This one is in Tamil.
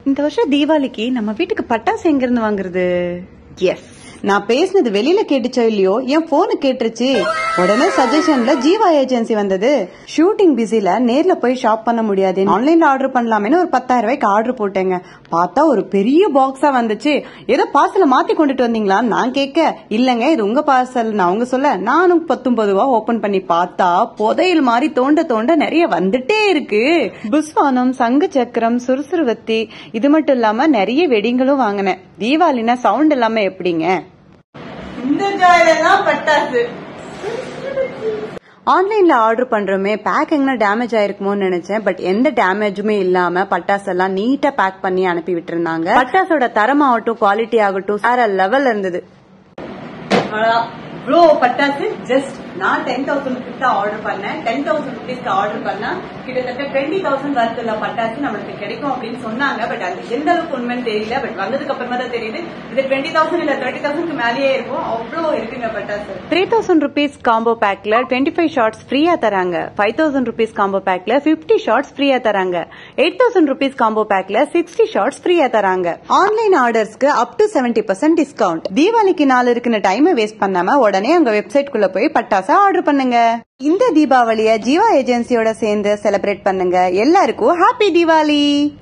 இந்த வருஷம் தீபாவளிக்கு நம்ம வீட்டுக்கு பட்டாசு எங்க இருந்து வாங்குறது எஸ் நான் பேசினது வெளியில கேட்டுச்சோ இல்லையோ என் போனு கேட்டுருச்சு உடனே சஜஷன்ல ஜீவா ஏஜென்சி வந்தது ஷூட்டிங் பிஸில நேர்ல போய் ஷாப் பண்ண முடியாது ஆன்லைன்ல ஆர்டர் பண்ணலாமேன்னு ஒரு பத்தாயிரம் ரூபாய்க்கு ஆர்டர் போட்டேங்க பார்த்தா ஒரு பெரிய பாக்ஸா வந்துச்சு ஏதோ பார்சல மாத்தி கொண்டுட்டு வந்தீங்களா நான் கேட்க இல்லங்க இது உங்க பார்சல் நான் அவங்க சொல்ல நானும் பத்தொன்பது ரூபா ஓபன் பண்ணி பார்த்தா புதையல் மாதிரி தோண்ட தோண்ட நிறைய வந்துட்டே இருக்கு புஸ்வானம் சங்கு சக்கரம் சுறுசுறுவத்தி இது மட்டும் இல்லாம நிறைய வெடிங்களும் வாங்கினேன் தீபாவளினா சவுண்ட் இல்லாம எப்படிங்க இந்த ஜாயிலெல்லாம் பட்டாசு ஆன்லைன்ல ஆர்டர் பண்றோமே பேக் எங்கன்னா டேமேஜ் ஆயிருக்குமோன்னு நினைச்சேன் பட் எந்த டேமேஜுமே இல்லாம பட்டாசு எல்லாம் நீட்டா பேக் பண்ணி அனுப்பி விட்டுருந்தாங்க பட்டாசோட தரம் ஆகட்டும் குவாலிட்டி ஆகட்டும் வேற லெவல் இருந்தது ப்ரோ பட்டாசு ஜஸ்ட் நான் டென் தௌசண்ட் கிட்ட ஆர்டர் பண்ணேன் டென் தௌசண்ட் ருபீஸ்க்கு ஆர்டர் பண்ணா கிட்டத்தட்ட டுவெண்ட்டி தௌசண்ட் வரத்துல பட்டாசு நம்மளுக்கு கிடைக்கும் அப்படின்னு சொன்னாங்க பட் அது எந்த அளவுக்கு உண்மைன்னு தெரியல பட் வந்ததுக்கு அப்புறமா தான் தெரியுது இது டுவெண்ட்டி தௌசண்ட் இல்ல தேர்ட்டி தௌசண்ட்க்கு மேலேயே இருக்கும் அவ்வளோ இருக்குங்க பட்டாசு த்ரீ தௌசண்ட் ருபீஸ் காம்போ பேக்ல டுவெண்ட்டி ஃபைவ் ஷார்ட்ஸ் ஃப்ரீயா தராங்க ஃபைவ் தௌசண்ட் ருபீஸ் காம்போ பேக்ல பிப்டி ஷார்ட்ஸ் ஃப்ரீயா தராங்க எயிட் தௌசண்ட் ருபீஸ் காம்போ பேக்ல சிக்ஸ்டி ஷார்ட்ஸ் ஃப்ரீயா தராங்க ஆன்லைன் ஆர்டர்ஸ்க்கு up to seventy percent discount தீபாவளிக்கு நாள் இருக்குன்னு டைமை வேஸ்ட் பண்ணாம உடனே உங்க வெப்சைட் குள்ள போய் பட்டாசா ஆர்டர் பண்ணுங்க இந்த தீபாவளிய ஜீவா ஏஜென்சியோட சேர்ந்து செலிப்ரேட் பண்ணுங்க எல்லாருக்கும் ஹாப்பி தீபாவளி